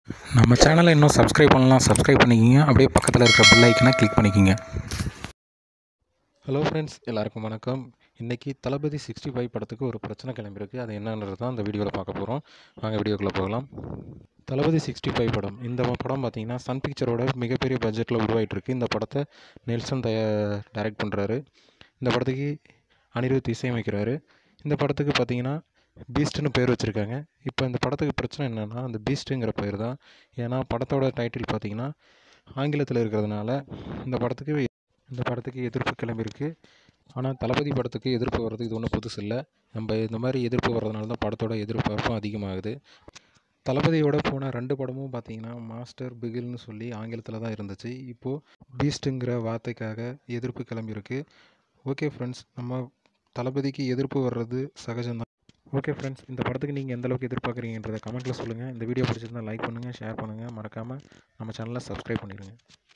நம்ம சேனலை இன்னும் சப்ஸ்கிரைப் பண்ணலாம் சப்ஸ்கிரைப் பண்ணிக்கிங்க அப்படியே பக்கத்தில் இருக்கிற பெல் ஐக்கனை கிளிக் பண்ணிக்கிங்க ஹலோ ஃப்ரெண்ட்ஸ் எல்லாருக்கும் வணக்கம் இன்றைக்கி தளபதி சிக்ஸ்டி ஃபைவ் படத்துக்கு ஒரு பிரச்சனை கிளம்பியிருக்கு அது என்னன்றது தான் இந்த வீடியோவில் பார்க்க போகிறோம் வாங்க வீடியோக்குள்ளே போகலாம் தளபதி சிக்ஸ்டி ஃபைவ் படம் இந்த படம் பார்த்தீங்கன்னா சன் பிக்சரோட மிகப்பெரிய பட்ஜெட்டில் உருவாயிட்டிருக்கு இந்த படத்தை நெல்சன் தய டைரக்ட் பண்ணுறாரு இந்த படத்துக்கு அனிருத் இசையமைக்கிறாரு இந்த படத்துக்கு பார்த்தீங்கன்னா பீஸ்ட்னு பேர் வச்சுருக்காங்க இப்போ இந்த படத்துக்கு பிரச்சனை என்னென்னா அந்த பீஸ்ட்டுங்கிற பேர் தான் ஏன்னா படத்தோட டைட்டில் பார்த்தீங்கன்னா ஆங்கிலத்தில் இருக்கிறதுனால இந்த படத்துக்கு இந்த படத்துக்கு எதிர்ப்பு கிளம்பியிருக்கு ஆனால் தளபதி படத்துக்கு எதிர்ப்பு வர்றது இது ஒன்றும் புதுசு இல்லை நம்ம இந்த மாதிரி எதிர்ப்பு வர்றதுனால தான் படத்தோட எதிர்பார்ப்பும் அதிகமாகுது தளபதியோட போன ரெண்டு படமும் பார்த்தீங்கன்னா மாஸ்டர் பிகில்னு சொல்லி ஆங்கிலத்தில் தான் இருந்துச்சு இப்போது பீஸ்ட்டுங்கிற வார்த்தைக்காக எதிர்ப்பு கிளம்பியிருக்கு ஓகே ஃப்ரெண்ட்ஸ் நம்ம தளபதிக்கு எதிர்ப்பு வர்றது சகஜம்தான் ஓகே ஃப்ரெண்ட்ஸ் இந்த படத்துக்கு நீங்கள் எந்த அளவுக்கு எதிர்பார்க்குறீங்கன்றதை கமெண்ட்டில் சொல்லுங்கள் இந்த வீடியோ பிடிச்சிருந்தா லைக் பண்ணுங்கள் ஷேர் பண்ணுங்கள் மறக்காமல் நம்ம சேனலை சப்ஸ்கிரைப் பண்ணிடுங்க